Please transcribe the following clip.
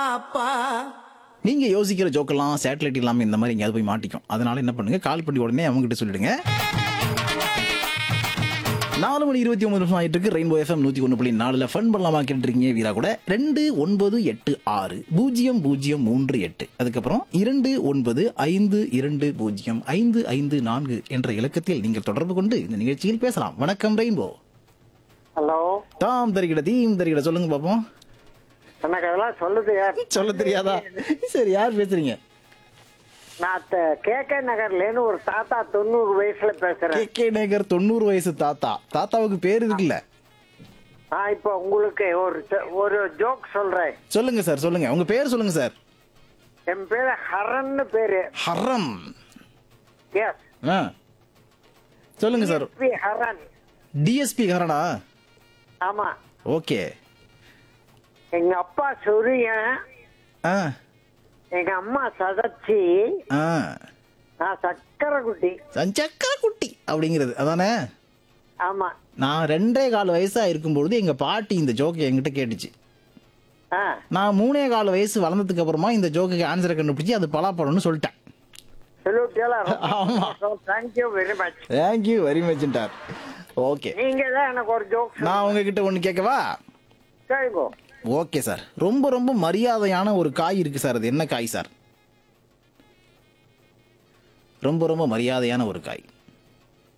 நீங்க யோசிக்கிற ஜோக்கெல்லாம் சேட்டலைட் இல்லாம இந்த மாதிரி எங்கேயாவது போய் மாட்டிக்கும் அதனால என்ன பண்ணுங்க கால் பண்ணி உடனே அவங்ககிட்ட சொல்லிடுங்க நாலு மணி இருபத்தி ஒன்பது நிமிஷம் ஆயிட்டு இருக்கு ரெயின்போ எஃப்எம் நூத்தி ஒன்று புள்ளி நாலுல ஃபன் பண்ணலாமா கேட்டுருக்கீங்க வீரா கூட ரெண்டு ஒன்பது எட்டு ஆறு பூஜ்ஜியம் பூஜ்ஜியம் மூன்று எட்டு அதுக்கப்புறம் இரண்டு ஒன்பது ஐந்து இரண்டு பூஜ்ஜியம் ஐந்து ஐந்து நான்கு என்ற இலக்கத்தில் நீங்கள் தொடர்பு கொண்டு இந்த நிகழ்ச்சியில் பேசலாம் வணக்கம் ரெயின்போ ஹலோ தாம் தருகிட தீம் தருகிட சொல்லுங்க பாப்போம் எனக்கு அதெல்லாம் சொல்லுது யார் சொல்ல தெரியாதா சரி யார் பேசுறீங்க நான் கே கே நகர்லேருந்து ஒரு தாத்தா தொண்ணூறு வயசுல பேசுறேன் கே கே நேகர் தொண்ணூறு வயசு தாத்தா தாத்தாவுக்கு பேர் இருக்குல்ல நான் இப்போ உங்களுக்கு ஒரு சொ- ஒரு ஜோக் சொல்றேன் சொல்லுங்க சார் சொல்லுங்க உங்க பேர் சொல்லுங்க சார் என் பேரு ஹரன்னு பேரு ஹரம் எஸ் ஆ சொல்லுங்க சார் பி ஹரன் டிஎஸ்பி ஹரணா ஆமா ஓகே எங்க அப்பா சூரியன் ஆ எங்க அம்மா சதச்சி ஆ நான் சக்கரை குட்டி சஞ்சக்கா குட்டி அப்படிங்கிறது அதானே ஆமா நான் ரெண்டே கால் வயசா இருக்கும்பொழுது எங்க பாட்டி இந்த ஜோக்கை என்கிட்ட கேட்டுச்சு ஆ நான் மூணே கால் வயசு வளர்ந்ததுக்கு அப்புறமா இந்த ஜோக்குக்கு ஆன்சரை கண்டுபிடிச்சி அது பலாப்பழம்னு சொல்லிட்டேன் ஆமா. சொல்லிட்டேன் thank you very much thank you very மச்ன்டார் ஓகே நீங்க தான் எனக்கு ஒரு ஜோக் நான் உங்ககிட்ட ஒன்று கேட்கவா கேளுங்க ஓகே சார் ரொம்ப ரொம்ப மரியாதையான ஒரு காய் இருக்கு சார் அது என்ன காய் சார் ரொம்ப ரொம்ப மரியாதையான ஒரு காய்